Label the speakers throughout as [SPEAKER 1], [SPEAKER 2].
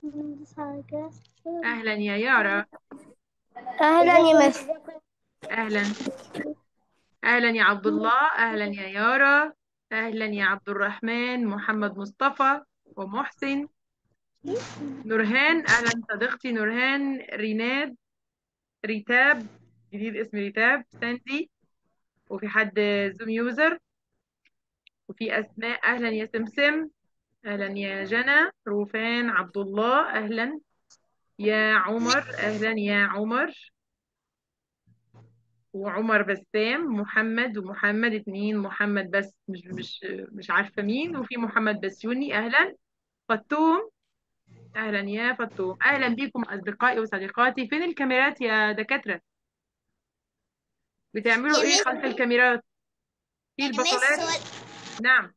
[SPEAKER 1] أهلا يا يارا
[SPEAKER 2] أهلا يا مس
[SPEAKER 1] أهلا أهلا يا عبد الله أهلا يا يارا أهلا يا عبد الرحمن محمد مصطفى ومحسن نورهان أهلا صديقتي نورهان ريناد ريتاب جديد اسم ريتاب ساندي وفي حد زوم يوزر وفي أسماء أهلا يا سمسم أهلا يا جنى روفان عبد الله أهلا يا عمر أهلا يا عمر وعمر بسام محمد ومحمد اتنين محمد بس مش مش مش عارفة مين وفي محمد بسيوني أهلا فطوم أهلا يا فطوم أهلا بكم أصدقائي وصديقاتي فين الكاميرات يا دكاترة بتعملوا
[SPEAKER 2] يا
[SPEAKER 1] إيه
[SPEAKER 2] مس-
[SPEAKER 1] خلف الكاميرات في
[SPEAKER 2] يا مس
[SPEAKER 1] البطولات
[SPEAKER 2] هو
[SPEAKER 1] نعم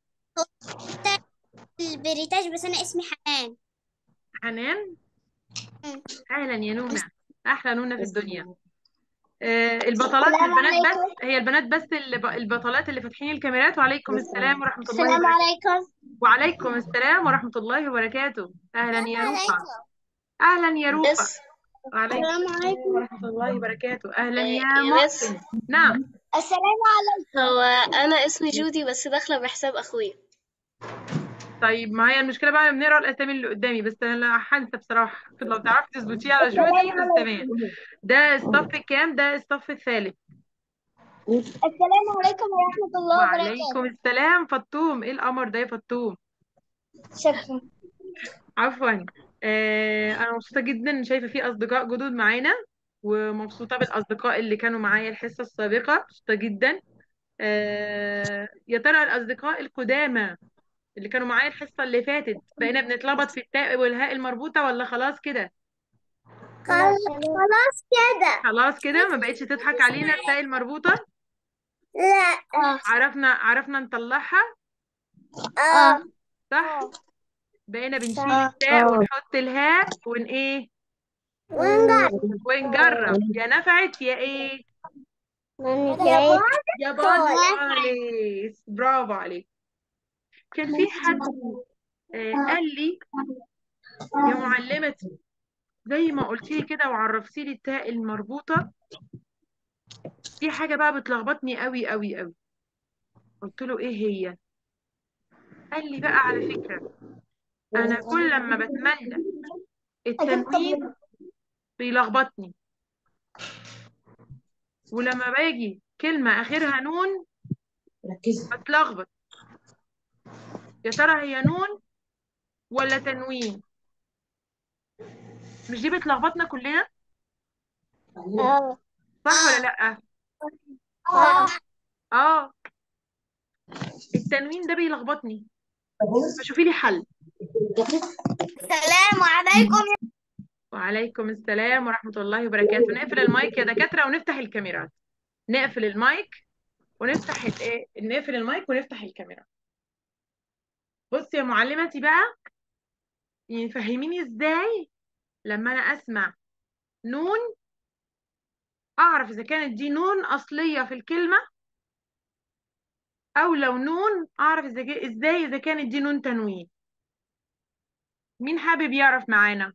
[SPEAKER 2] البريتاج بس أنا اسمي حنان
[SPEAKER 1] حنان
[SPEAKER 2] مم.
[SPEAKER 1] أهلا يا نونة أحلى نونة في الدنيا آه، البطلات
[SPEAKER 2] السلام
[SPEAKER 1] البنات
[SPEAKER 2] عليكم.
[SPEAKER 1] بس هي البنات بس اللي ب- البطلات اللي فاتحين الكاميرات وعليكم السلام ورحمة الله
[SPEAKER 2] السلام
[SPEAKER 1] وبركاته
[SPEAKER 2] عليكم
[SPEAKER 1] وعليكم السلام ورحمة الله وبركاته أهلا يا روفا أهلا يا روفا
[SPEAKER 3] بس
[SPEAKER 1] وعليكم
[SPEAKER 2] السلام
[SPEAKER 1] السلام
[SPEAKER 2] عليكم.
[SPEAKER 1] ورحمة الله وبركاته أهلا
[SPEAKER 3] آه،
[SPEAKER 1] يا
[SPEAKER 3] يا بس.
[SPEAKER 1] محسن نعم
[SPEAKER 2] السلام عليكم
[SPEAKER 3] هو أنا اسمي جودي بس داخلة بحساب أخويا
[SPEAKER 1] طيب ما هي المشكلة بقى بنقرا الأسامي اللي قدامي بس أنا هنسى بصراحة لو تعرفي تظبطيه على جودي بس تمام ده الصف الكام ده الصف الثالث
[SPEAKER 2] السلام عليكم ورحمة الله
[SPEAKER 1] وعليكم السلام فطوم ايه القمر ده يا فطوم
[SPEAKER 2] شكرا
[SPEAKER 1] عفوا آه انا مبسوطه جدا شايفه في اصدقاء جدد معانا ومبسوطه بالاصدقاء اللي كانوا معايا الحصه السابقه مبسوطه جدا آه يا ترى الاصدقاء القدامى اللي كانوا معايا الحصه اللي فاتت بقينا بنتلخبط في التاء والهاء المربوطه ولا خلاص كده
[SPEAKER 2] خلاص كده
[SPEAKER 1] خلاص كده ما بقتش تضحك علينا التاء المربوطه
[SPEAKER 2] لا
[SPEAKER 1] عرفنا عرفنا نطلعها
[SPEAKER 2] اه
[SPEAKER 1] صح بقينا بنشيل
[SPEAKER 2] صح.
[SPEAKER 1] التاء ونحط الهاء ون ايه
[SPEAKER 2] ونجرب
[SPEAKER 1] ونجرب يا نفعت يا ايه
[SPEAKER 2] ونجرب
[SPEAKER 1] يا باظ خالص برافو عليك كان في حد آه قال لي يا معلمتي زي ما قلتي لي كده وعرفتي لي التاء المربوطة في حاجة بقى بتلخبطني قوي قوي قوي قلت له ايه هي قال لي بقى على فكرة انا كل لما بتمنى التنوين بيلخبطني ولما باجي كلمة اخرها نون بتلخبط يا ترى هي نون ولا تنوين مش دي بتلخبطنا كلنا
[SPEAKER 2] اه
[SPEAKER 1] صح ولا لا
[SPEAKER 2] اه
[SPEAKER 1] اه التنوين ده بيلخبطني فشوفي لي حل
[SPEAKER 2] السلام عليكم
[SPEAKER 1] وعليكم السلام ورحمة الله وبركاته نقفل المايك يا دكاترة ونفتح الكاميرات نقفل المايك ونفتح الايه نقفل المايك ونفتح الكاميرا بصي يا معلمتي بقى يعني فهميني ازاي لما انا اسمع نون اعرف اذا كانت دي نون اصلية في الكلمة او لو نون اعرف اذا جا- ازاي اذا كانت دي نون تنوين مين حابب يعرف معانا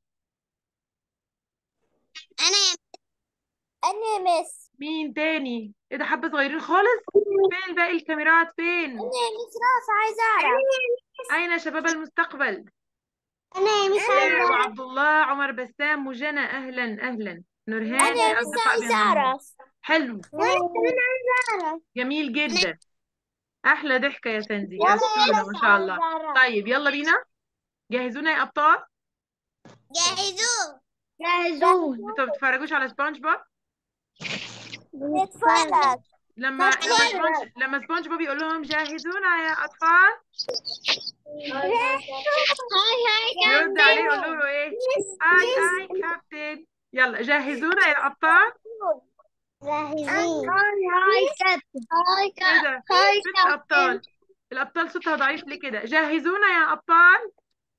[SPEAKER 2] انا انا مس
[SPEAKER 1] مين تاني ايه ده حبة صغيرين خالص فين باقي الكاميرات فين
[SPEAKER 2] انا مس راس عايزه اعرف
[SPEAKER 1] اين شباب المستقبل
[SPEAKER 2] انا مس
[SPEAKER 1] آه، وعبد الله عمر بسام وجنى اهلا اهلا نورهان
[SPEAKER 2] انا
[SPEAKER 1] يا
[SPEAKER 2] مس
[SPEAKER 1] اصدقاء
[SPEAKER 2] عايزه
[SPEAKER 1] بينضموا.
[SPEAKER 2] اعرف
[SPEAKER 1] حلو
[SPEAKER 2] وانا كمان عايزه اعرف
[SPEAKER 1] جميل جدا احلى ضحكه يا سندي يا
[SPEAKER 2] وانا
[SPEAKER 1] أستاذة ما شاء الله
[SPEAKER 2] عايزة أعرف.
[SPEAKER 1] طيب يلا بينا جهزونا يا ابطال
[SPEAKER 2] جاهزون جاهزون
[SPEAKER 1] انتوا ما بتتفرجوش على سبونج بوب
[SPEAKER 2] نتفرج
[SPEAKER 1] لما لما
[SPEAKER 2] بتفرج.
[SPEAKER 1] سبونج لما سبونج بوب يقول لهم جهزونا يا اطفال
[SPEAKER 2] هاي هاي
[SPEAKER 1] يرد عليه يقول له ايه هاي هاي كابتن يلا جهزونا يا ابطال
[SPEAKER 2] جاهزين هاي كابتن هاي
[SPEAKER 1] ايه ده
[SPEAKER 2] هاي
[SPEAKER 1] فين الابطال الابطال صوتها ضعيف ليه كده جهزونا يا ابطال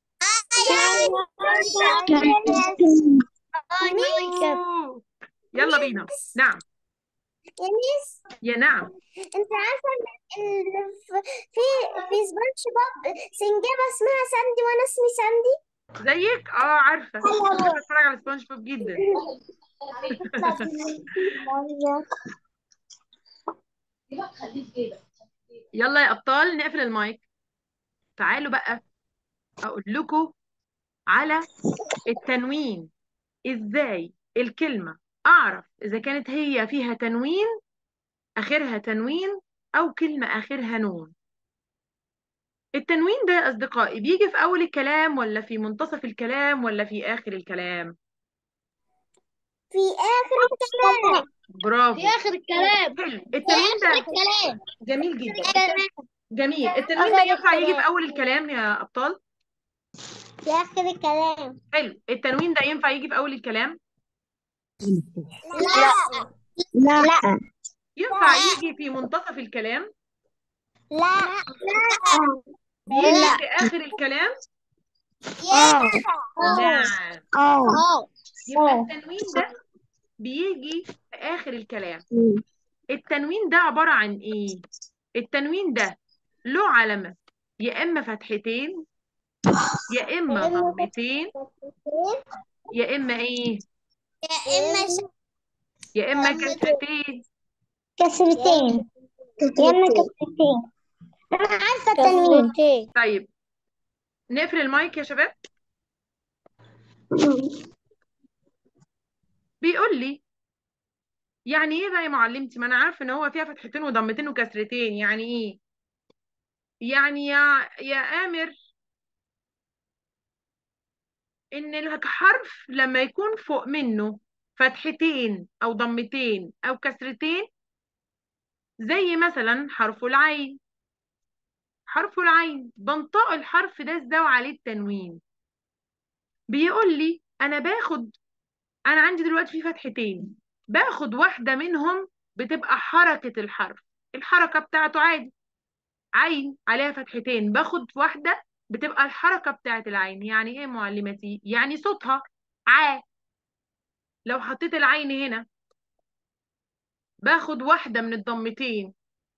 [SPEAKER 1] أوه. يلا بينا نعم
[SPEAKER 2] يا ميس
[SPEAKER 1] يا نعم
[SPEAKER 2] انت عارفه ان ال- في في في سبونج بوب سنجابه اسمها ساندي وانا اسمي ساندي
[SPEAKER 1] زيك اه عارفه بحب اتفرج على سبونج بوب جدا يلا يا ابطال نقفل المايك تعالوا بقى اقول لكم على التنوين ازاي الكلمه اعرف اذا كانت هي فيها تنوين اخرها تنوين او كلمه اخرها نون التنوين ده يا اصدقائي بيجي في اول الكلام ولا في منتصف الكلام ولا في اخر الكلام
[SPEAKER 2] في آخر الكلام
[SPEAKER 1] برافو
[SPEAKER 2] في آخر الكلام
[SPEAKER 1] حلو
[SPEAKER 2] في
[SPEAKER 1] التنوين
[SPEAKER 2] آخر
[SPEAKER 1] ده
[SPEAKER 2] الكلام
[SPEAKER 1] جميل جدا
[SPEAKER 2] الكلام
[SPEAKER 1] جميل التنوين ده
[SPEAKER 2] آخر
[SPEAKER 1] ينفع يجي
[SPEAKER 2] الكلام.
[SPEAKER 1] في اول الكلام يا ابطال
[SPEAKER 2] في آخر الكلام
[SPEAKER 1] حلو التنوين ده ينفع يجي في اول الكلام
[SPEAKER 2] لا لا لا
[SPEAKER 1] ينفع يجي في منتصف الكلام
[SPEAKER 2] لا
[SPEAKER 1] بيجي
[SPEAKER 2] لا.
[SPEAKER 1] في اخر الكلام
[SPEAKER 2] اه
[SPEAKER 1] نعم
[SPEAKER 2] اه
[SPEAKER 1] يبقى التنوين ده بيجي في اخر الكلام التنوين ده عبارة عن ايه التنوين ده له علامة يا اما فتحتين يا اما ضمتين يا اما ايه
[SPEAKER 2] يا إما
[SPEAKER 1] يا اما
[SPEAKER 2] ضمتين.
[SPEAKER 1] كسرتين
[SPEAKER 2] كسرتين يا إما كسرتين أنا عارفة التنوين
[SPEAKER 1] طيب نقفل المايك يا شباب بيقول لي يعني ايه بقى يا معلمتي ما انا عارفه ان هو فيها فتحتين وضمتين وكسرتين يعني ايه يعني يا يا امر ان الحرف لما يكون فوق منه فتحتين او ضمتين او كسرتين زي مثلا حرف العين حرف العين بنطق الحرف ده ازاي وعليه التنوين بيقول لي انا باخد انا عندي دلوقتي في فتحتين باخد واحده منهم بتبقى حركه الحرف الحركه بتاعته عادي عين عليها فتحتين باخد واحده بتبقى الحركه بتاعت العين يعني ايه معلمتي يعني صوتها ع لو حطيت العين هنا باخد واحده من الضمتين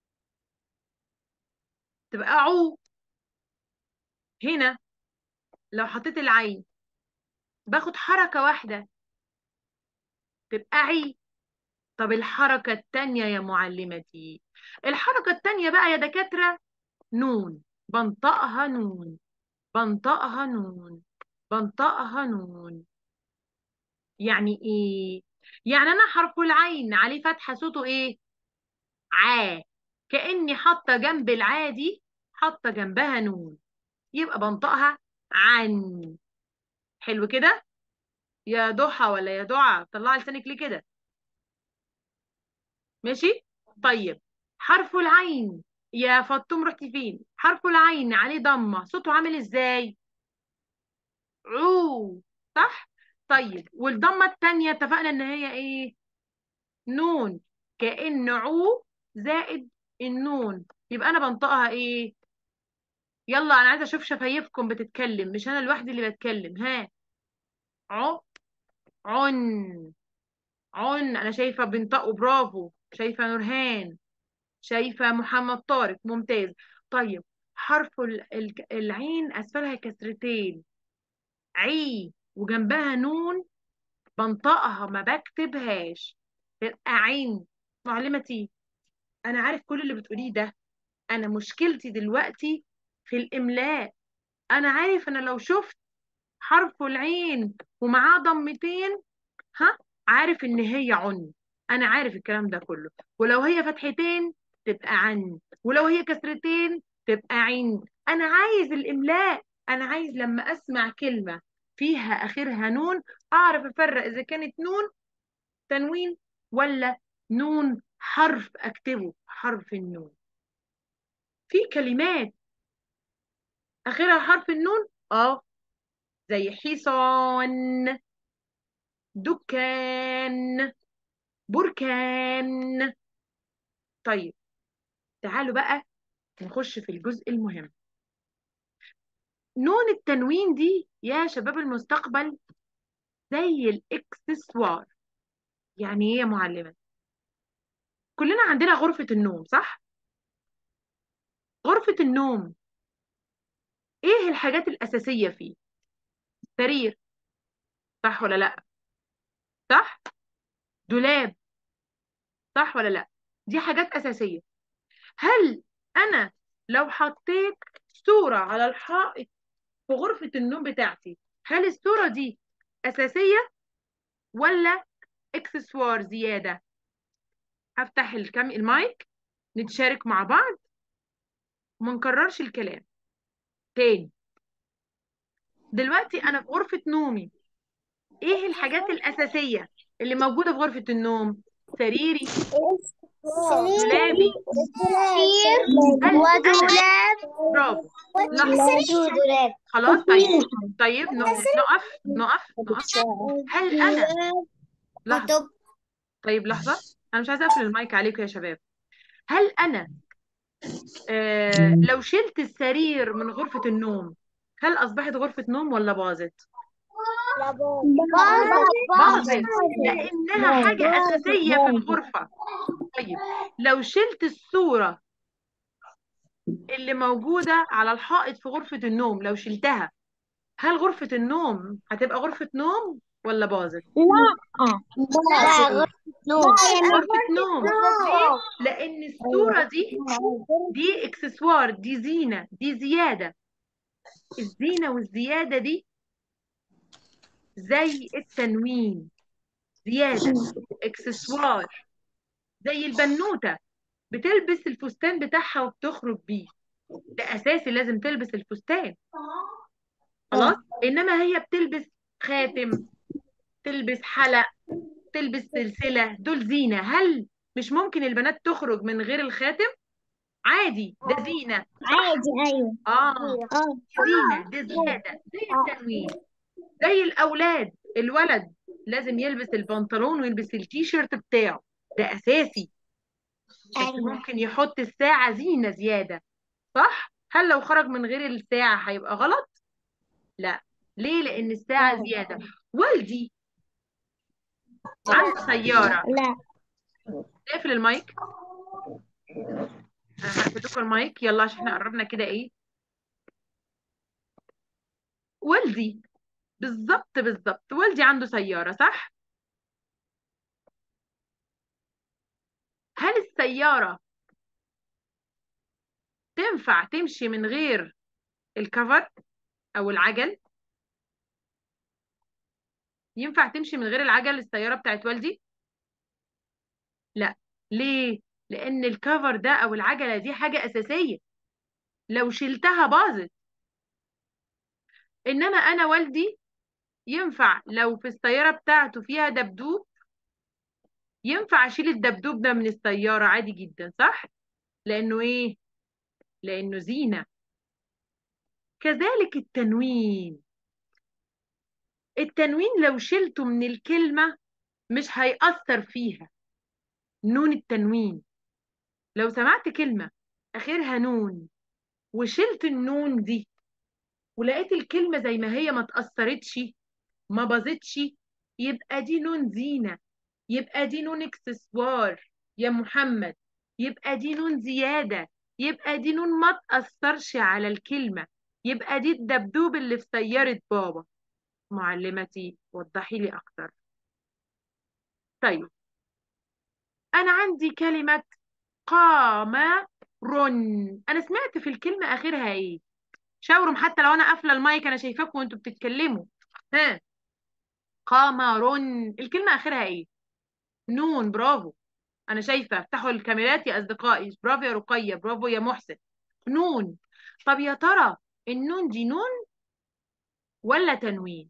[SPEAKER 1] تبقى عو هنا لو حطيت العين باخد حركه واحده تبقى عي طب الحركه التانية يا معلمتي الحركه التانية بقى يا دكاتره نون بنطقها نون بنطقها نون بنطقها نون يعني ايه يعني انا حرف العين عليه فتحه صوته ايه عا كاني حاطه جنب العا دي حاطه جنبها نون يبقى بنطقها عن حلو كده يا ضحى ولا يا دعاء طلعي لسانك ليه كده ماشي طيب حرف العين يا فاطمه رحتي فين حرف العين عليه ضمه صوته عامل ازاي عو صح طيب والضمه التانية اتفقنا ان هي ايه نون كأن عو زائد النون يبقى انا بنطقها ايه يلا انا عايزه اشوف شفايفكم بتتكلم مش انا لوحدي اللي بتكلم ها عو عن عن انا شايفه بنطقوا برافو شايفه نورهان شايفه محمد طارق ممتاز طيب حرف ال- ال- العين اسفلها كسرتين عي وجنبها نون بنطقها ما بكتبهاش تبقى عين معلمتي انا عارف كل اللي بتقوليه ده انا مشكلتي دلوقتي في الاملاء انا عارف انا لو شفت حرف العين ومعاه ضمتين ها عارف ان هي عن انا عارف الكلام ده كله ولو هي فتحتين تبقى عن ولو هي كسرتين تبقى عين انا عايز الاملاء انا عايز لما اسمع كلمة فيها اخرها نون اعرف افرق اذا كانت نون تنوين ولا نون حرف اكتبه حرف النون في كلمات اخرها حرف النون اه زي حصان دكان بركان طيب تعالوا بقى نخش في الجزء المهم نون التنوين دي يا شباب المستقبل زي الاكسسوار يعني ايه يا معلمة كلنا عندنا غرفة النوم صح غرفة النوم ايه الحاجات الأساسية فيه سرير صح ولا لا صح دولاب صح ولا لا دي حاجات أساسية هل أنا لو حطيت صورة على الحائط في غرفة النوم بتاعتي هل الصورة دي أساسية ولا اكسسوار زيادة هفتح الكام المايك نتشارك مع بعض وما نكررش الكلام تاني دلوقتي أنا في غرفة نومي إيه الحاجات الأساسية اللي موجودة في غرفة النوم سريري دولابي هل أنا برافو لحظة
[SPEAKER 2] دولاب
[SPEAKER 1] خلاص طيب طيب ن- نقف نقف نقف هل أنا لحظة
[SPEAKER 2] كتب
[SPEAKER 1] طيب لحظة أنا مش عايزة أقفل المايك عليكم يا شباب هل أنا آه لو شلت السرير من غرفة النوم هل أصبحت غرفة نوم ولا باظت؟ باظت لأنها حاجة أساسية في الغرفة طيب لو شلت الصورة اللي موجودة على الحائط في غرفة النوم لو شلتها هل غرفة النوم هتبقى غرفة نوم ولا باظت؟
[SPEAKER 2] لا غرفة نوم
[SPEAKER 1] غرفة نوم ليه؟ لأن الصورة دي دي اكسسوار دي زينة دي زيادة الزينة والزيادة دي زي التنوين زيادة اكسسوار زي البنوتة بتلبس الفستان بتاعها وبتخرج بيه ده أساسي لازم تلبس الفستان خلاص إنما هي بتلبس خاتم تلبس حلق تلبس سلسلة دول زينة هل مش ممكن البنات تخرج من غير الخاتم عادي ده زينة
[SPEAKER 2] عادي ايوه
[SPEAKER 1] اه
[SPEAKER 2] اه
[SPEAKER 1] زينة دي زيادة زي التنوين زي الأولاد الولد لازم يلبس البنطلون ويلبس التيشيرت بتاعه ده أساسي بس
[SPEAKER 2] ايوه
[SPEAKER 1] ممكن يحط الساعة زينة زيادة صح؟ هل لو خرج من غير الساعة هيبقى غلط؟ لا ليه؟ لأن الساعة زيادة والدي عنده سيارة
[SPEAKER 2] لا
[SPEAKER 1] اقفل المايك أنا هقفل لكم المايك يلا عشان احنا قربنا كده ايه والدي بالظبط بالظبط والدي عنده سيارة صح؟ هل السيارة تنفع تمشي من غير الكفر أو العجل؟ ينفع تمشي من غير العجل السيارة بتاعت والدي؟ لا ليه؟ لأن الكفر ده أو العجلة دي حاجة أساسية لو شلتها باظت إنما أنا والدي ينفع لو في السيارة بتاعته فيها دبدوب ينفع أشيل الدبدوب ده من السيارة عادي جدا صح؟ لأنه إيه؟ لأنه زينة كذلك التنوين التنوين لو شلته من الكلمة مش هيأثر فيها نون التنوين لو سمعت كلمة آخرها نون وشلت النون دي ولقيت الكلمة زي ما هي ما تأثرتش ما باظتش يبقى دي نون زينة يبقى دي نون اكسسوار يا محمد يبقى دي نون زيادة يبقى دي نون ما تأثرش على الكلمة يبقى دي الدبدوب اللي في سيارة بابا معلمتي وضحي لي أكتر طيب أنا عندي كلمة قامر أنا سمعت في الكلمة آخرها إيه شاورم حتى لو أنا قافلة المايك أنا شايفاكم وأنتوا بتتكلموا ها قمر الكلمة آخرها إيه نون برافو أنا شايفة افتحوا الكاميرات يا أصدقائي برافو يا رقية برافو يا محسن نون طب يا ترى النون دي نون ولا تنوين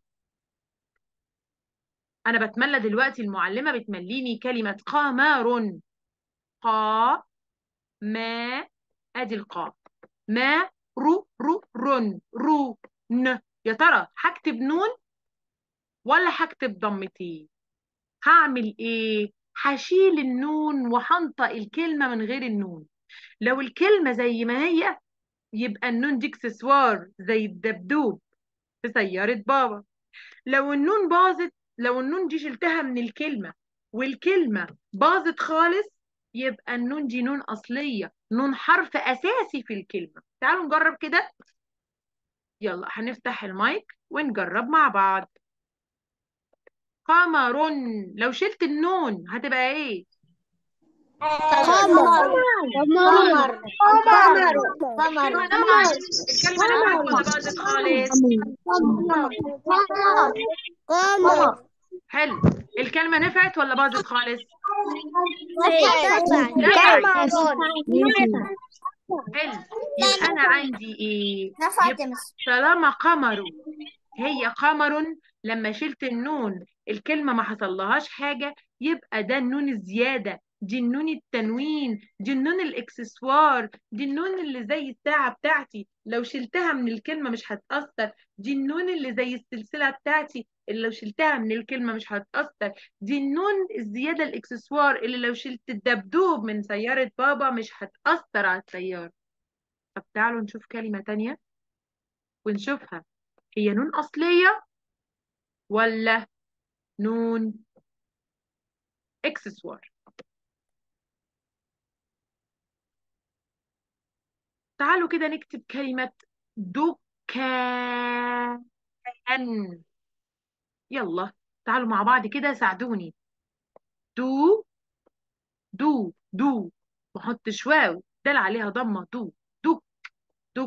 [SPEAKER 1] أنا بتملى دلوقتي المعلمة بتمليني كلمة قمر قا ما ادي القاف ما رو رو رن رو ن يا ترى هكتب نون ولا هكتب ضمتين هعمل ايه هشيل النون وهنطق الكلمة من غير النون لو الكلمة زي ما هي يبقى النون دي اكسسوار زي الدبدوب في سيارة بابا لو النون باظت لو النون دي شلتها من الكلمة والكلمة باظت خالص يبقى النون دي نون أصلية نون حرف أساسي في الكلمة تعالوا نجرب كده يلا هنفتح المايك ونجرب مع بعض قمر لو شلت النون هتبقى ايه
[SPEAKER 2] قمر قمر قمر
[SPEAKER 1] الكلمة نفعت الكلمة نفعت ولا باظت خالص
[SPEAKER 2] قمر
[SPEAKER 1] حلو الكلمة نفعت ولا باظت خالص حلو يبقى أنا عندي إيه
[SPEAKER 2] نفعت
[SPEAKER 1] يبقى طالما قمر هي قمر لما شلت النون الكلمة ما حصلهاش حاجة يبقى ده النون الزيادة دي النون التنوين دي النون الاكسسوار دي النون اللي زي الساعة بتاعتي لو شلتها من الكلمة مش هتأثر دي النون اللي زي السلسلة بتاعتي اللي لو شلتها من الكلمة مش هتأثر دي النون الزيادة الاكسسوار اللي لو شلت الدبدوب من سيارة بابا مش هتأثر على السيارة طب تعالوا نشوف كلمة تانية ونشوفها هي نون أصلية ولا نون اكسسوار تعالوا كده نكتب كلمة دكان يلا تعالوا مع بعض كده ساعدوني دو دو دو ما احطش واو دال عليها ضمة دو دك دك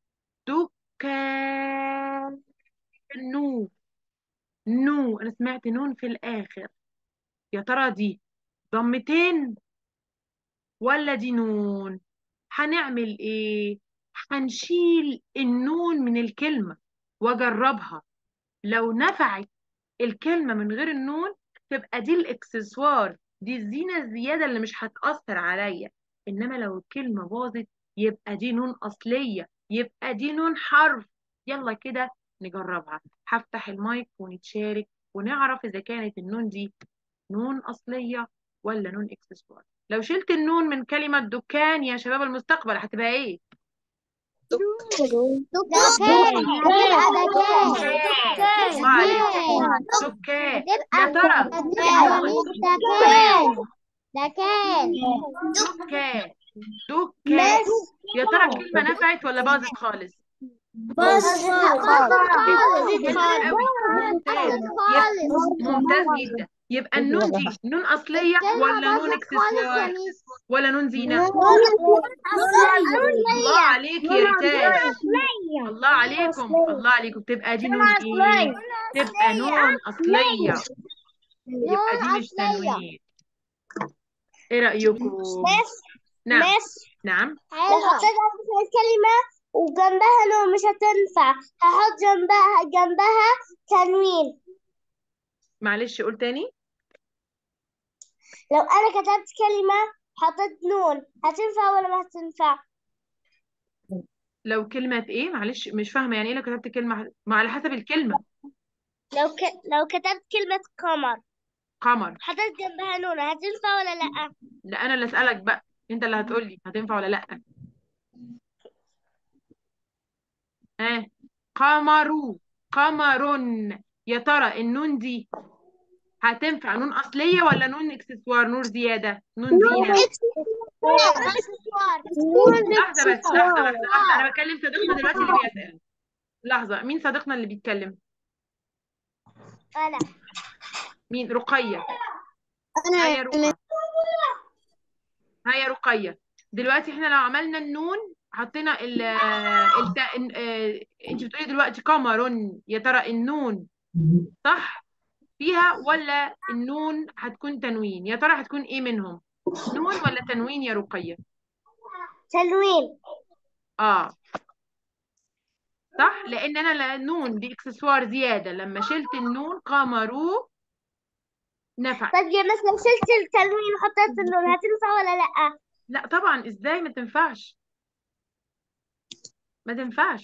[SPEAKER 1] دكان نو نو انا سمعت نون في الاخر يا ترى دي ضمتين ولا دي نون هنعمل ايه هنشيل النون من الكلمة واجربها لو نفعت الكلمة من غير النون تبقى دي الاكسسوار دي الزينة الزيادة اللي مش هتأثر عليا انما لو الكلمة باظت يبقى دي نون اصلية يبقى دي نون حرف يلا كده نجربها هفتح المايك ونتشارك ونعرف اذا كانت النون دي نون اصلية ولا نون اكسسوار لو شلت النون من كلمة دكان يا شباب المستقبل هتبقى ايه الله عليكم دكان يا ترى
[SPEAKER 2] دكان
[SPEAKER 1] دكان دكان يا ترى الكلمة نفعت ولا باظت خالص
[SPEAKER 2] بس
[SPEAKER 1] حلو قوي ممتاز ممتاز جدا يبقى النون دي نون أصلية ولا نون اكسسوار ولا نون زينة الله عليك يا ريتاش الله عليكم الله عليكم تبقى دي نون ايه تبقى نون أصلية يبقى دي مش تنوين ايه رأيكم نعم نعم
[SPEAKER 2] لو حطيت مثلا كلمة وجنبها نون مش هتنفع هحط جنبها جنبها تنوين
[SPEAKER 1] معلش قول تاني
[SPEAKER 2] لو أنا كتبت كلمة حطيت نون هتنفع ولا ما هتنفع؟
[SPEAKER 1] لو كلمة ايه معلش مش فاهمة يعني ايه لو كتبت كلمة ما على حسب الكلمة
[SPEAKER 2] لو ك... لو كتبت كلمة قمر
[SPEAKER 1] قمر
[SPEAKER 2] حطيت جنبها نون هتنفع ولا لأ؟
[SPEAKER 1] لا انا اللي اسألك بقى انت اللي هتقولي هتنفع ولا لا ها قمرو قمر يا ترى النون دي هتنفع نون أصلية ولا نون اكسسوار نور زيادة نون زينة لحظة بس لحظة لحظة لحظة أنا بكلم صديقنا دلوقتي اللي بيسأل لحظة مين صديقنا اللي بيتكلم
[SPEAKER 2] أنا
[SPEAKER 1] مين رقية
[SPEAKER 2] أنا
[SPEAKER 1] هيا رقية هيا رقية دلوقتي احنا لو عملنا النون حطينا ال الت... اه... انت بتقولي دلوقتي قمر يا ترى النون صح فيها ولا النون هتكون تنوين يا ترى هتكون ايه منهم نون ولا تنوين يا رقية
[SPEAKER 2] تنوين
[SPEAKER 1] اه صح لان انا لا- النون دي اكسسوار زيادة لما شلت النون قمروا نفع
[SPEAKER 2] طيب يا مثلا شلت التنوين وحطيت النون هتنفع ولا لأ؟
[SPEAKER 1] لا طبعا ازاي ما تنفعش ما تنفعش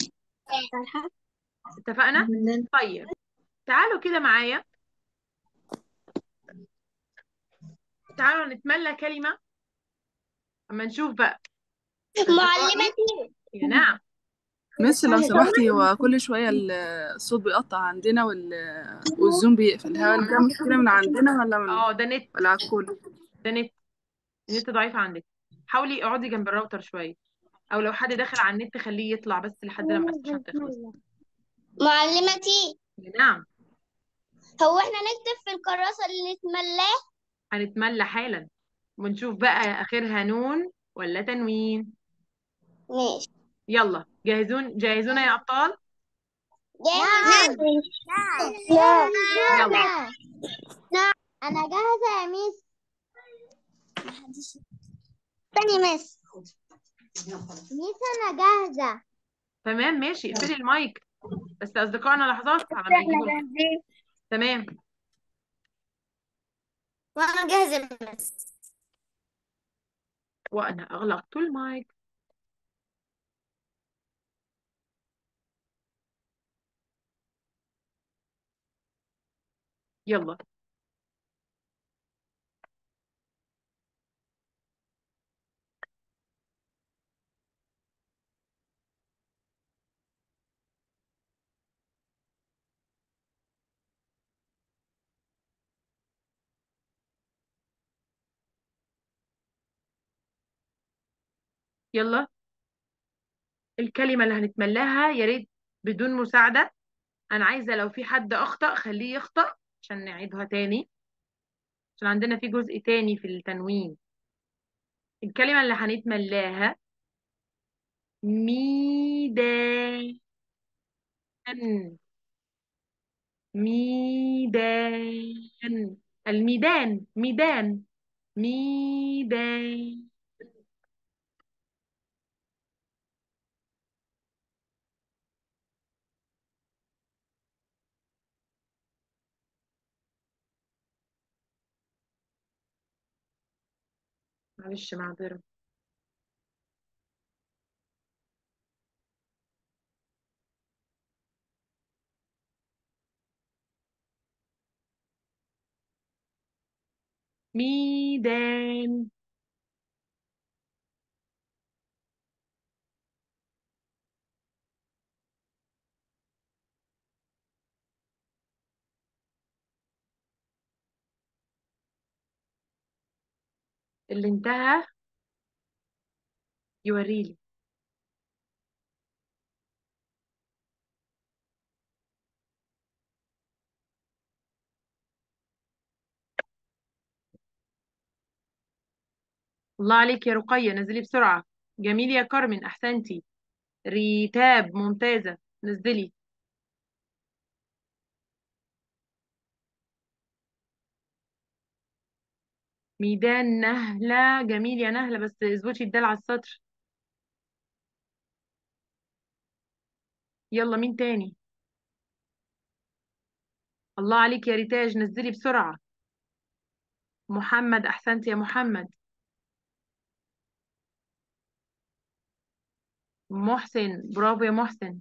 [SPEAKER 1] اتفقنا طيب تعالوا كده معايا تعالوا نتملى كلمة اما نشوف بقى
[SPEAKER 2] معلمتي
[SPEAKER 1] يا نعم
[SPEAKER 4] مس لو سمحتي هو كل شوية ال- الصوت بيقطع عندنا وال... والزوم بيقفل هل ده مشكلة من عندنا ولا من
[SPEAKER 1] اه ده نت
[SPEAKER 4] ولا على الكل؟
[SPEAKER 1] ده نت النت ضعيف عندك حاولي اقعدي جنب الراوتر شوية او لو حد داخل على النت خليه يطلع بس لحد لما السيشن تخلص
[SPEAKER 2] معلمتي
[SPEAKER 1] نعم
[SPEAKER 2] هو احنا نكتب في الكراسة اللي تملاه
[SPEAKER 1] هنتملى حالا ونشوف بقى آخرها نون ولا تنوين
[SPEAKER 2] ماشي
[SPEAKER 1] يلا جاهزون جاهزون يا أبطال
[SPEAKER 2] جاهز
[SPEAKER 1] يلا
[SPEAKER 2] نعم أنا جاهزة يا ميس استني ميس ميس أنا جاهزة
[SPEAKER 1] تمام ماشي اقفلي المايك بس أصدقائنا لحظات على ما يجيبوا
[SPEAKER 2] جاهزين
[SPEAKER 1] تمام
[SPEAKER 2] وأنا جاهزة ميس
[SPEAKER 1] وأنا أغلقت المايك يلا يلا الكلمة اللي هنتملاها يا ريت بدون مساعدة أنا عايزة لو في حد أخطأ خليه يخطأ عشان نعيدها تاني عشان عندنا في جزء تاني في التنوين الكلمة اللي هنتملاها ميدان ميدان الميدان ميدان ميدان معلش معذرة ميدان اللي انتهى يوريلي الله عليك يا رقية نزلي بسرعة جميل يا كارمن أحسنتي ريتاب ممتازة نزلي ميدان نهلة جميل يا نهلة بس اظبطي الدال على السطر يلا مين تاني الله عليك يا ريتاج نزلي بسرعة محمد أحسنتي يا محمد محسن برافو يا محسن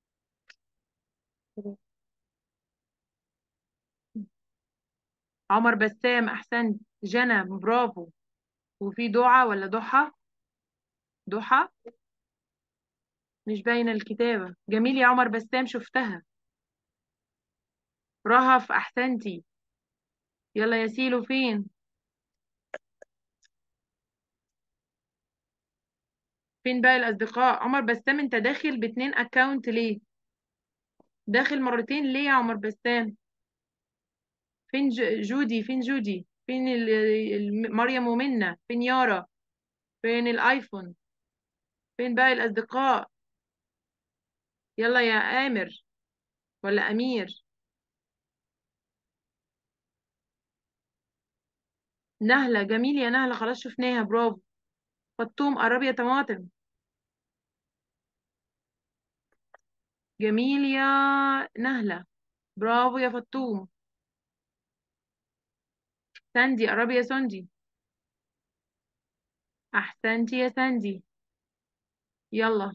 [SPEAKER 1] عمر بسام أحسنت جنى برافو وفي دعاء ولا ضحى ضحى مش باينة الكتابة جميل يا عمر بسام شفتها رهف أحسنتي يلا يا سيلو فين فين باقي الأصدقاء عمر بسام أنت داخل باتنين أكاونت ليه داخل مرتين ليه يا عمر بسام فين ج- جودي فين جودي فين ال- ال- مريم ومنى فين يارا فين الآيفون فين باقي الأصدقاء يلا يا آمر ولا أمير نهلة جميل يا نهلة خلاص شفناها برافو فطوم قرب يا طماطم جميل يا نهلة برافو يا فطوم ساندي قربي يا ساندي أحسنتي يا ساندي يلا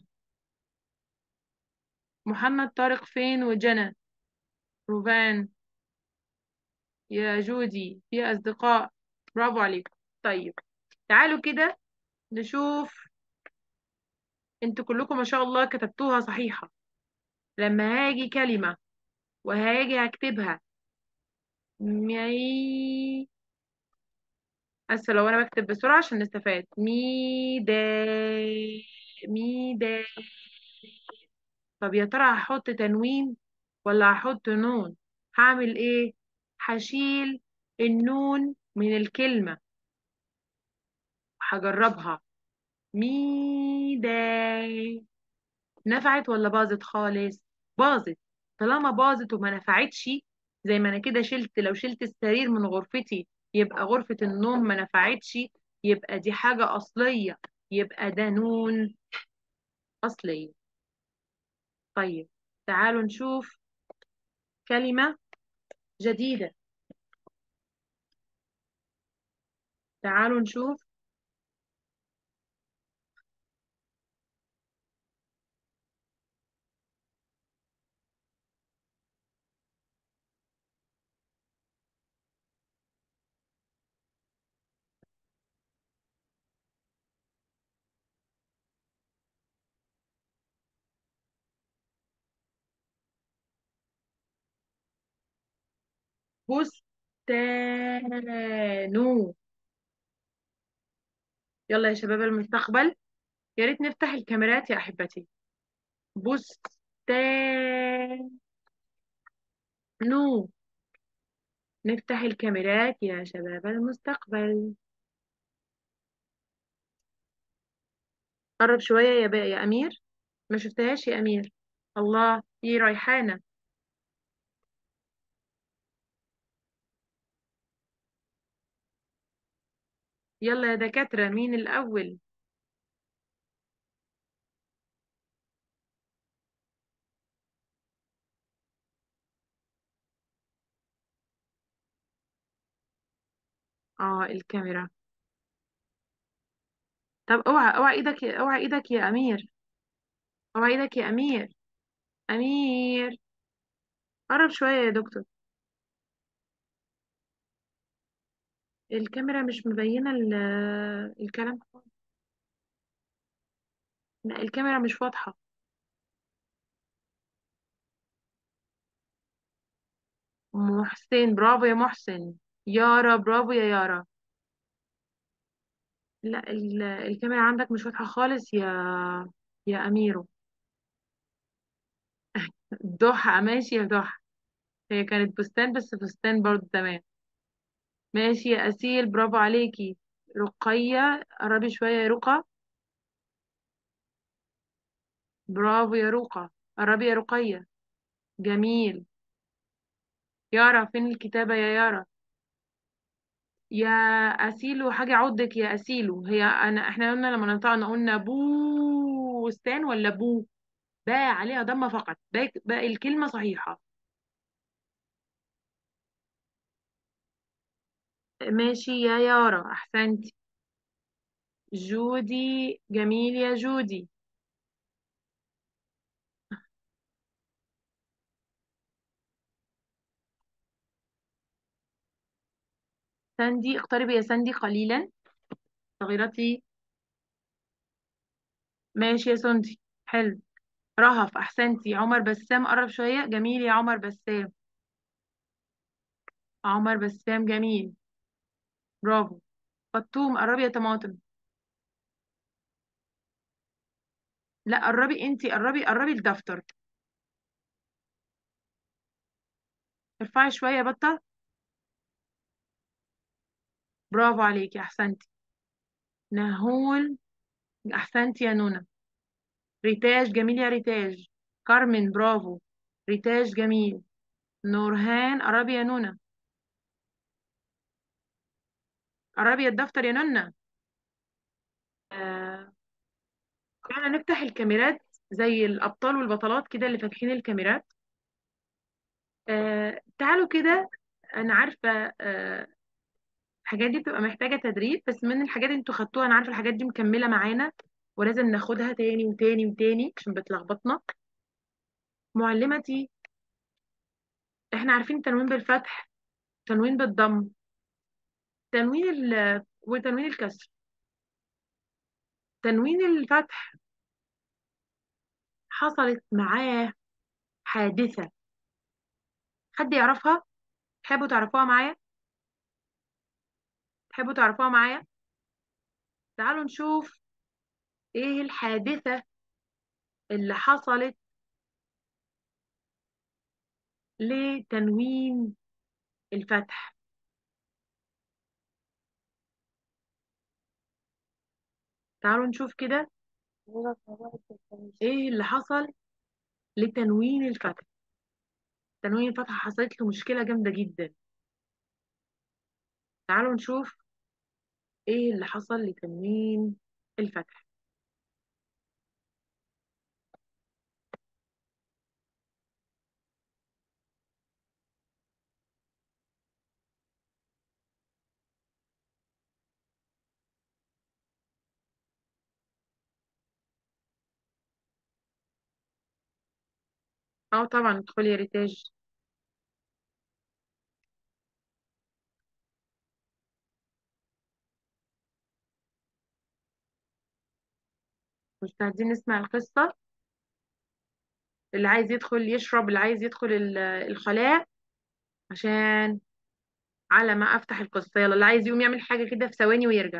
[SPEAKER 1] محمد طارق فين وجنى روفان يا جودي يا أصدقاء برافو عليكم طيب تعالوا كده نشوف انتوا كلكم ما شاء الله كتبتوها صحيحة لما هاجي كلمة وهاجي هكتبها مي أسفة لو أنا بكتب بسرعة عشان نستفاد مي دا مي دا طب يا ترى هحط تنوين ولا هحط نون هعمل ايه هشيل النون من الكلمة هجربها ميداي نفعت ولا باظت خالص باظت طالما باظت وما نفعتش زي ما انا كده شلت لو شلت السرير من غرفتي يبقى غرفة النوم ما نفعتش يبقى دي حاجة أصلية يبقى ده نون أصلية طيب تعالوا نشوف كلمة جديدة تعالوا نشوف بستانو يلا يا شباب المستقبل يا ريت نفتح الكاميرات يا أحبتي بستانو نفتح الكاميرات يا شباب المستقبل قرب شوية يا بقى يا أمير ما شفتهاش يا أمير الله في ريحانة يلا يا دكاترة مين الأول اه الكاميرا طب اوعى اوعى ايدك يا- اوعى ايدك يا أمير اوعى ايدك يا أمير أمير قرب شوية يا دكتور الكاميرا مش مبينة ال- الكلام خالص. لا الكاميرا مش واضحة محسن برافو يا محسن يارا برافو يا يارا لا ال- الكاميرا عندك مش واضحة خالص يا يا أميرو ضحى ماشي يا ضحى هي كانت فستان بس فستان برضه تمام ماشي يا أسيل برافو عليكي رقية قربي شوية يا رقى برافو يا رقى قربي يا رقية جميل يارا فين الكتابة يا يارا يا أسيلو حاجة عضك يا أسيلو هي أنا إحنا قلنا لما نطقنا قلنا بوستان ولا بو باء عليها ضمة فقط باقي باقي الكلمة صحيحة ماشي يا يارا أحسنتي جودي جميل يا جودي ساندي اقتربي يا ساندي قليلا صغيرتي ماشي يا سندي حلو رهف أحسنتي عمر بسام قرب شوية جميل يا عمر بسام عمر بسام جميل برافو فطوم قربي يا طماطم لا قربي انتي قربي قربي الدفتر ارفعي شوية يا بطة برافو عليكي أحسنتي نهول أحسنتي يا نونا ريتاج جميل يا ريتاج كارمن برافو ريتاج جميل نورهان قربي يا نونا قربي الدفتر يا نونا آه. كنا نفتح الكاميرات زي الأبطال والبطلات كده اللي فاتحين الكاميرات آه. تعالوا كده أنا عارفة آه. الحاجات دي بتبقى محتاجة تدريب بس من الحاجات اللي انتوا خدتوها أنا عارفة الحاجات دي مكملة معانا ولازم ناخدها تاني وتاني وتاني عشان بتلخبطنا معلمتي احنا عارفين تنوين بالفتح تنوين بالضم تنوين ال وتنوين الكسر تنوين الفتح حصلت معاه حادثة حد يعرفها تحبوا تعرفوها معايا تحبوا تعرفوها معايا تعالوا نشوف ايه الحادثة اللي حصلت لتنوين الفتح تعالوا نشوف كده ايه اللي حصل لتنوين الفتح تنوين الفتح حصلت له مشكلة جامدة جدا تعالوا نشوف ايه اللي حصل لتنوين الفتح اه طبعا ادخلي يا ريتاج مستعدين نسمع القصة اللي عايز يدخل يشرب اللي عايز يدخل ال- الخلاء عشان على ما افتح القصة يلا اللي عايز يقوم يعمل حاجة كده في ثواني ويرجع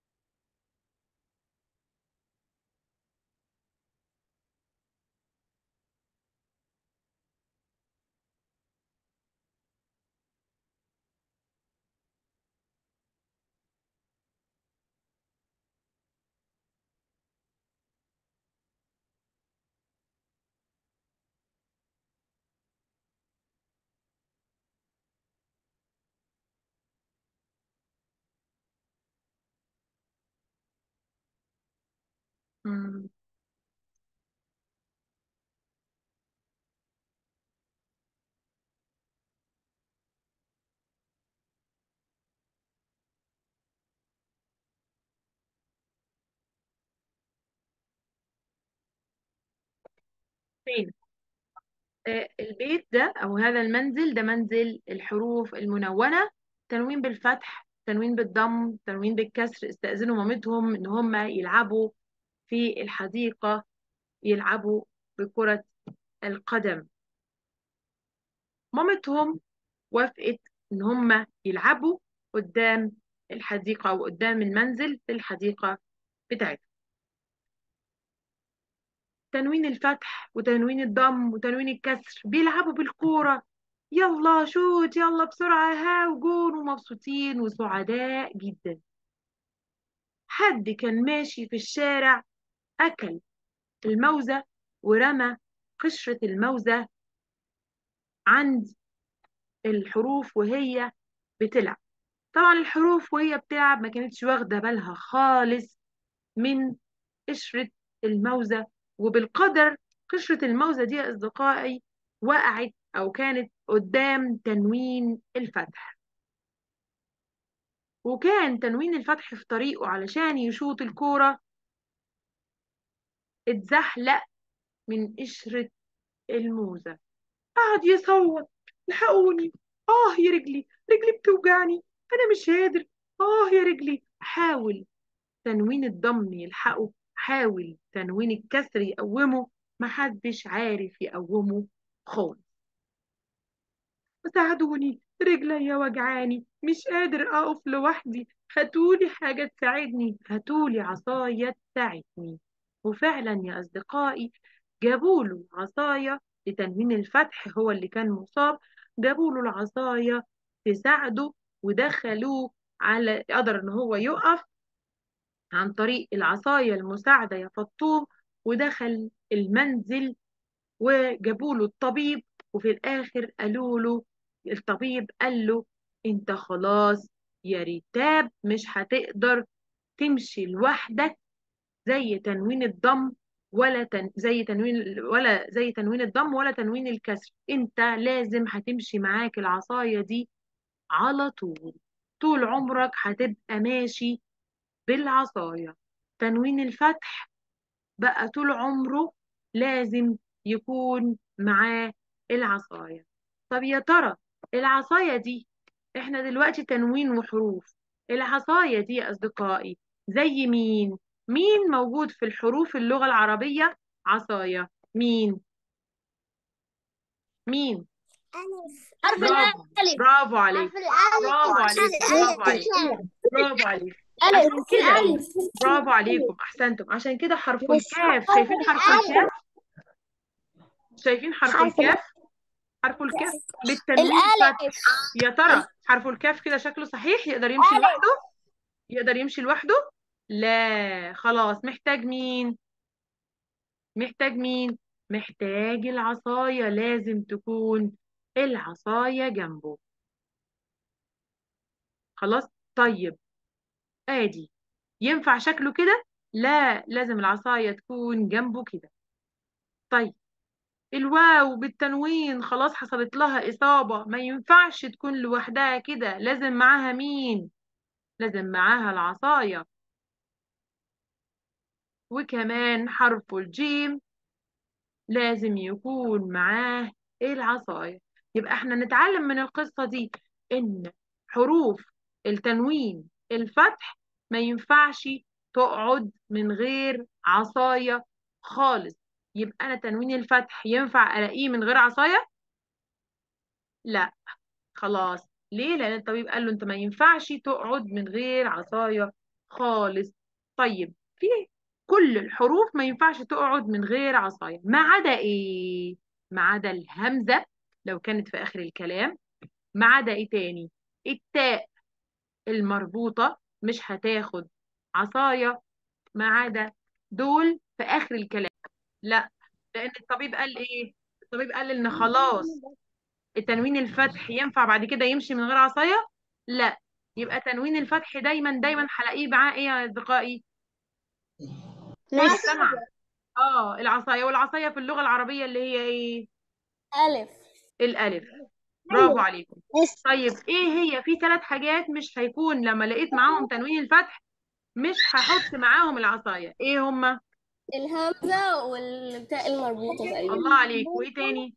[SPEAKER 1] مم. فين آه، البيت ده او هذا المنزل ده منزل الحروف المنونة تنوين بالفتح تنوين بالضم تنوين بالكسر استأذنوا مامتهم ان هم يلعبوا في الحديقة يلعبوا بكرة القدم مامتهم وافقت ان هم يلعبوا قدام الحديقة او قدام المنزل في الحديقة بتاعتهم تنوين الفتح وتنوين الضم وتنوين الكسر بيلعبوا بالكورة يلا شوت يلا بسرعة ها وجون ومبسوطين وسعداء جدا حد كان ماشي في الشارع أكل الموزة ورمى قشرة الموزة عند الحروف وهي بتلعب طبعا الحروف وهي بتلعب ما كانتش واخدة بالها خالص من قشرة الموزة وبالقدر قشرة الموزة دي يا أصدقائي وقعت أو كانت قدام تنوين الفتح وكان تنوين الفتح في طريقه علشان يشوط الكورة اتزحلق من قشرة الموزة قعد يصوت الحقوني آه يا رجلي رجلي بتوجعني أنا مش قادر آه يا رجلي حاول تنوين الضم يلحقه حاول تنوين الكسر يقومه محدش عارف يقومه خالص ساعدوني رجليا وجعاني مش قادر اقف لوحدي هاتولي حاجة تساعدني هاتولي عصاية تساعدني وفعلا يا أصدقائي جابوله عصاية لتنوين الفتح هو اللي كان مصاب جابوله العصاية تساعده ودخلوه على قدر ان هو يقف عن طريق العصاية المساعدة يا فطوم ودخل المنزل وجابوا له الطبيب وفي الآخر قالوا له الطبيب قال له انت خلاص يا ريتاب مش هتقدر تمشي لوحدك زي تنوين الضم ولا تن... زي تنوين ولا زي تنوين الضم ولا تنوين الكسر انت لازم هتمشي معاك العصاية دي على طول طول عمرك هتبقى ماشي بالعصاية تنوين الفتح بقى طول عمره لازم يكون معاه العصاية طب يا ترى العصاية دي احنا دلوقتي تنوين وحروف العصاية دي يا أصدقائي زي مين؟ مين موجود في الحروف اللغة العربية عصاية؟ مين؟ مين؟
[SPEAKER 2] حرف
[SPEAKER 1] برافو
[SPEAKER 2] الألف
[SPEAKER 1] برافو عليك
[SPEAKER 2] حرف الألف
[SPEAKER 1] برافو عليك برافو عليك برافو عليك
[SPEAKER 2] ألف
[SPEAKER 1] عشان كده برافو عليكم أحسنتم عشان كده حرف الكاف شايفين حرف الكاف؟ شايفين حرف
[SPEAKER 2] حرف
[SPEAKER 1] الكاف؟ حرف الكاف بالتنوين فتح
[SPEAKER 2] الألف
[SPEAKER 1] يا ترى حرف الكاف كده شكله صحيح يقدر يمشي
[SPEAKER 2] ألف.
[SPEAKER 1] لوحده يقدر يمشي لوحده لا خلاص محتاج مين محتاج مين محتاج العصاية لازم تكون العصاية جنبه خلاص طيب ادي ينفع شكله كده لا لازم العصاية تكون جنبه كده طيب الواو بالتنوين خلاص حصلت لها إصابة ما ينفعش تكون لوحدها كده لازم معاها مين لازم معاها العصاية وكمان حرف الجيم لازم يكون معاه العصاية يبقى احنا نتعلم من القصة دي ان حروف التنوين الفتح ما ينفعش تقعد من غير عصاية خالص يبقى انا تنوين الفتح ينفع الاقيه من غير عصاية لا خلاص ليه لان الطبيب قال له انت ما ينفعش تقعد من غير عصاية خالص طيب في كل الحروف ما ينفعش تقعد من غير عصاية ما عدا ايه ما عدا الهمزة لو كانت في اخر الكلام ما عدا ايه تاني التاء المربوطة مش هتاخد عصاية ما عدا دول في اخر الكلام لا لان الطبيب قال ايه الطبيب قال ان خلاص التنوين الفتح ينفع بعد كده يمشي من غير عصاية لا يبقى تنوين الفتح دايما دايما هلاقيه معاه ايه يا اصدقائي سمع اه العصاية والعصاية في اللغة العربية اللي هي ايه
[SPEAKER 2] ألف
[SPEAKER 1] الالف برافو عليكم طيب ايه هي في ثلاث حاجات مش هيكون لما لقيت معاهم تنوين الفتح مش هحط معاهم العصاية ايه هما
[SPEAKER 3] الهمزة والتاء المربوطة تقريبا
[SPEAKER 1] الله عليك وايه تاني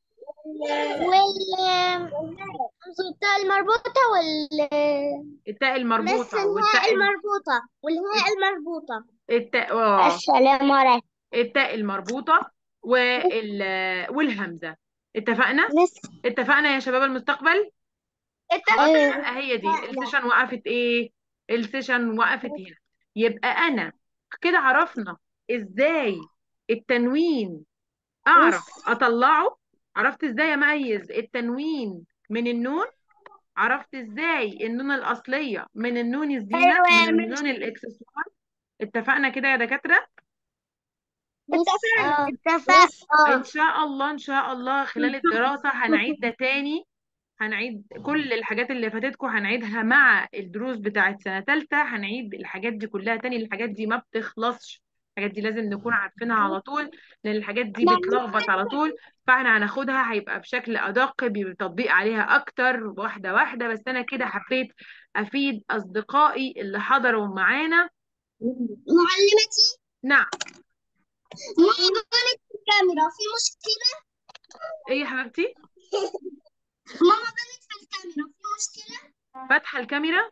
[SPEAKER 2] وال التاء المربوطة وال
[SPEAKER 1] التاء
[SPEAKER 2] بس
[SPEAKER 1] المربوطة
[SPEAKER 2] الهاء
[SPEAKER 1] والتاء
[SPEAKER 2] المربوطة والهاء المربوطة
[SPEAKER 1] التاء اه
[SPEAKER 2] السلام عليكم
[SPEAKER 1] التاء المربوطة وال والهمزة اتفقنا
[SPEAKER 2] بس
[SPEAKER 1] اتفقنا يا شباب المستقبل
[SPEAKER 2] اتفقنا
[SPEAKER 1] هي دي السيشن وقفت ايه السيشن وقفت هنا يبقى انا كده عرفنا ازاي التنوين اعرف اطلعه عرفت ازاي اميز التنوين من النون عرفت ازاي النون الاصلية من النون الزينة
[SPEAKER 2] أيوة.
[SPEAKER 1] من النون الاكسسوار اتفقنا كده يا دكاترة
[SPEAKER 2] اتفقنا اتفقنا
[SPEAKER 1] ان شاء الله ان شاء الله خلال الدراسة هنعيد ده تاني هنعيد كل الحاجات اللي فاتتكم هنعيدها مع الدروس بتاعت سنة تالتة هنعيد الحاجات دي كلها تاني الحاجات دي ما بتخلصش الحاجات دي لازم نكون عارفينها على طول لأن الحاجات دي بتلخبط على طول فاحنا هناخدها هيبقى بشكل أدق بتطبيق عليها أكتر واحدة واحدة بس أنا كده حبيت أفيد أصدقائي اللي حضروا معانا
[SPEAKER 2] معلمتي
[SPEAKER 1] نعم
[SPEAKER 2] ماما بنت في الكاميرا في مشكلة
[SPEAKER 1] إيه يا حبيبتي
[SPEAKER 2] ماما بنت في الكاميرا في مشكلة
[SPEAKER 1] فاتحة الكاميرا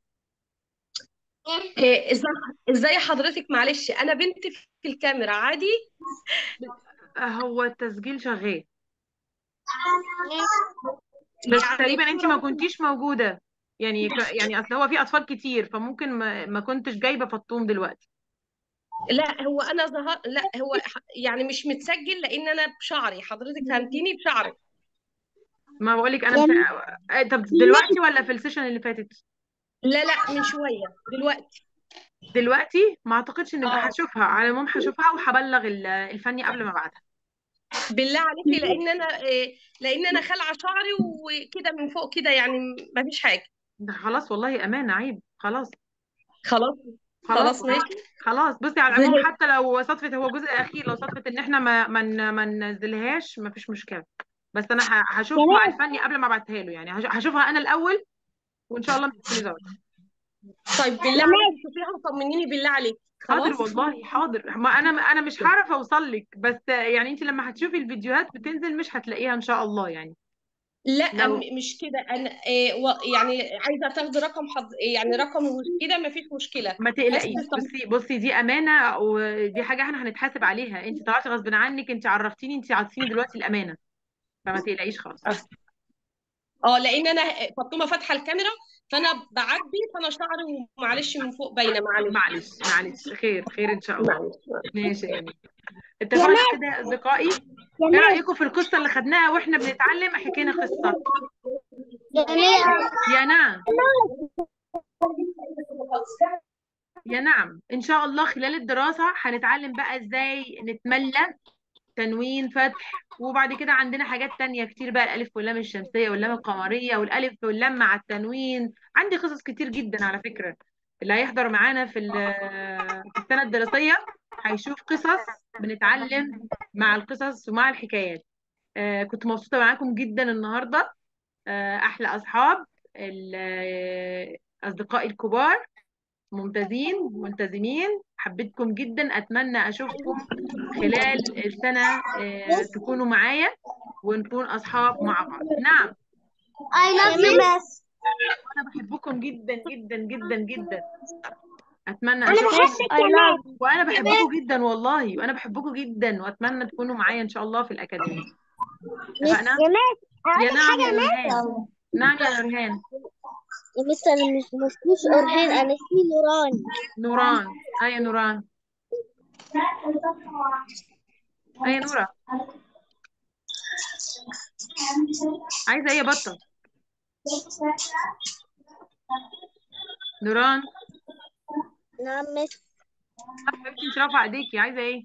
[SPEAKER 5] إيه، ازاي ازاي حضرتك معلش انا بنت في الكاميرا عادي
[SPEAKER 1] هو التسجيل شغال بس
[SPEAKER 5] يعني
[SPEAKER 1] تقريبا انت ما كنتيش موجودة يعني ك- يعني اصل هو في اطفال كتير فممكن ما, ما كنتش جايبة فطوم دلوقتي
[SPEAKER 5] لا هو انا ظهر لا هو ح- يعني مش متسجل لان انا بشعري حضرتك فهمتيني بشعري
[SPEAKER 1] ما بقولك انا مش... آه، طب دلوقتي ولا في السيشن اللي فاتت
[SPEAKER 5] لا لا من شويه دلوقتي
[SPEAKER 1] دلوقتي ما اعتقدش انك
[SPEAKER 5] اه
[SPEAKER 1] هشوفها على العموم هشوفها وهبلغ ال- الفني قبل ما ابعتها
[SPEAKER 5] بالله عليكي لان انا إيه، لان انا خلع شعري وكده من فوق كده يعني ما فيش حاجه
[SPEAKER 1] ده خلاص والله امانة عيب خلاص
[SPEAKER 5] خلاص
[SPEAKER 1] خلاص
[SPEAKER 5] خلاص ماشي
[SPEAKER 1] خلاص بصي على العموم حتى لو صدفة هو الجزء الأخير لو صدفة إن إحنا ما ما ن- ما ننزلهاش مفيش مشكلة بس أنا ه- هشوف مع الفني قبل ما أبعتها له يعني هش- هشوفها أنا الأول وإن شاء الله مش تكوني ظهرت
[SPEAKER 5] طيب بالله عليكي شوفيها وطمنيني بالله عليك
[SPEAKER 1] حاضر
[SPEAKER 5] خلاص
[SPEAKER 1] والله حاضر ما أنا أنا مش هعرف أوصل لك بس يعني أنت لما هتشوفي الفيديوهات بتنزل مش هتلاقيها إن شاء الله يعني
[SPEAKER 5] لا
[SPEAKER 1] لو
[SPEAKER 5] م- مش كده انا إيه و- يعني عايزه تاخدي رقم حض... يعني رقم كده ما فيش مشكله
[SPEAKER 1] ما
[SPEAKER 5] بس
[SPEAKER 1] تقلقيش
[SPEAKER 5] طب
[SPEAKER 1] بصي بصي دي أمانة ودي حاجة إحنا هنتحاسب عليها أنت طلعتي غصب عنك أنت عرفتيني أنت عطيتيني دلوقتي الأمانة فما تقلقيش خالص
[SPEAKER 5] اه لان انا فاطمه فاتحه الكاميرا فانا بعبي فانا شعري معلش من فوق باينه معلش
[SPEAKER 1] معلش معلش خير خير ان شاء الله
[SPEAKER 5] معلش
[SPEAKER 1] ماشي يا جميل اتفقنا كده يا اصدقائي ايه رايكم في القصه اللي خدناها واحنا بنتعلم حكينا قصه
[SPEAKER 2] جميل
[SPEAKER 1] يا نعم يا نعم ان شاء الله خلال الدراسه هنتعلم بقى ازاي نتملى تنوين فتح وبعد كده عندنا حاجات تانية كتير بقى الألف واللام الشمسية واللام القمرية والألف واللام مع التنوين عندي قصص كتير جدا على فكرة اللي هيحضر معانا في ال- في السنة الدراسية هيشوف قصص بنتعلم مع القصص ومع الحكايات آه كنت مبسوطة معاكم جدا النهاردة آه أحلى أصحاب ال- آه، أصدقائي الكبار ممتازين ملتزمين حبيتكم جدا أتمنى أشوفكم خلال السنة آه، تكونوا معايا ونكون أصحاب مع بعض نعم
[SPEAKER 2] I love you miss
[SPEAKER 1] أنا بحبكم جدا جدا جدا جدا أتمنى
[SPEAKER 2] أنا
[SPEAKER 1] أشوفكم
[SPEAKER 2] بحبك كمان
[SPEAKER 1] وأنا بحبكم جدا والله وأنا بحبكم جدا وأتمنى تكونوا معايا إن شاء الله في الأكاديمية اتفقنا؟
[SPEAKER 2] يا مس
[SPEAKER 1] يا نعم يا نورهان نعم يا نورهان
[SPEAKER 2] يا مس أنا مش مش أرهان أنا اسمي نوران
[SPEAKER 1] نوران أي يا نوران أي يا نورة عايزة إيه يا بطة نوران
[SPEAKER 2] نعم مس
[SPEAKER 1] حبيبتي مش رافعة إيديكي عايزة إيه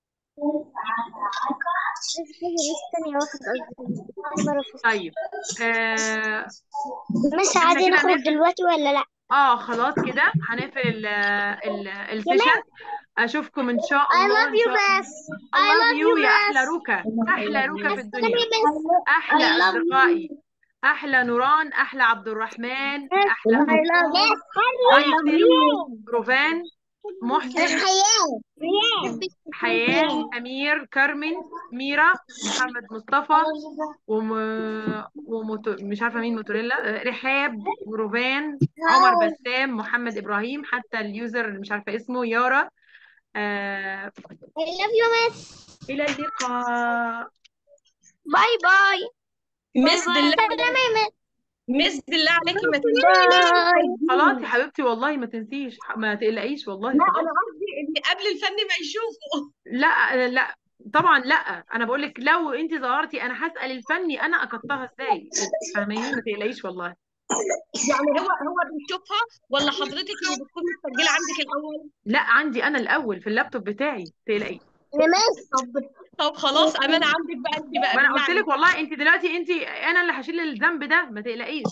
[SPEAKER 2] بس حاجة بس ثانية واحدة قصدي
[SPEAKER 1] طيب آه
[SPEAKER 2] مس
[SPEAKER 1] إحنا
[SPEAKER 2] عادي
[SPEAKER 1] كده
[SPEAKER 2] نخرج
[SPEAKER 1] هنقفل
[SPEAKER 2] دلوقتي ولا لأ؟
[SPEAKER 1] اه خلاص كده هنقفل ال ال السيشن اشوفكم ان شاء
[SPEAKER 2] I
[SPEAKER 1] الله
[SPEAKER 2] love
[SPEAKER 1] ان
[SPEAKER 2] you
[SPEAKER 1] شاء
[SPEAKER 2] بس
[SPEAKER 1] I
[SPEAKER 2] I
[SPEAKER 1] love
[SPEAKER 2] love
[SPEAKER 1] you
[SPEAKER 2] you
[SPEAKER 1] يا احلى
[SPEAKER 2] بس
[SPEAKER 1] روكا احلى روكا في الدنيا
[SPEAKER 2] استني بس
[SPEAKER 1] احلى
[SPEAKER 2] I love you.
[SPEAKER 1] اصدقائي احلى نوران احلى عبد الرحمن احلى
[SPEAKER 2] I love
[SPEAKER 1] مفتون
[SPEAKER 2] you
[SPEAKER 1] ايسن روفان محسن
[SPEAKER 2] حياة حياة
[SPEAKER 1] حياة امير كارمن ميرا محمد مصطفى وم... وموتو... مش عارفه مين موتوريلا آه، رحاب وروفان عمر بسام محمد ابراهيم حتى اليوزر اللي مش عارفه اسمه يارا آه...
[SPEAKER 2] I love you مس
[SPEAKER 1] الى اللقاء
[SPEAKER 2] باي باي
[SPEAKER 5] مس بالله
[SPEAKER 2] سلام يا مس
[SPEAKER 5] مس بالله عليكي ما تنسيش
[SPEAKER 2] باي
[SPEAKER 1] خلاص يا حبيبتي والله ما تنسيش ما تقلقيش والله
[SPEAKER 5] لا
[SPEAKER 1] خلاص
[SPEAKER 5] انا قصدي ان قبل الفن ما يشوفوا
[SPEAKER 1] لا لا طبعا لا انا بقول لك لو انت ظهرتي انا هسال الفني انا اكتها ازاي فاهماني ما تقلقيش والله
[SPEAKER 5] يعني هو هو بيشوفها ولا حضرتك اللي بتكون مسجله عندك الاول
[SPEAKER 1] لا عندي انا الاول في اللابتوب بتاعي تقلقي
[SPEAKER 2] يا مس
[SPEAKER 5] طب طب خلاص امانه عندك بقى انت بقى
[SPEAKER 1] ما انا
[SPEAKER 5] بالله
[SPEAKER 1] قلت
[SPEAKER 5] عليك.
[SPEAKER 1] لك والله انت دلوقتي انت انا اللي هشيل الذنب ده ما تقلقيش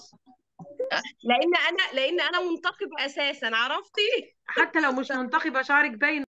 [SPEAKER 5] لان انا لان انا منتقبه اساسا عرفتي
[SPEAKER 1] حتى لو مش منتخبه شعرك باين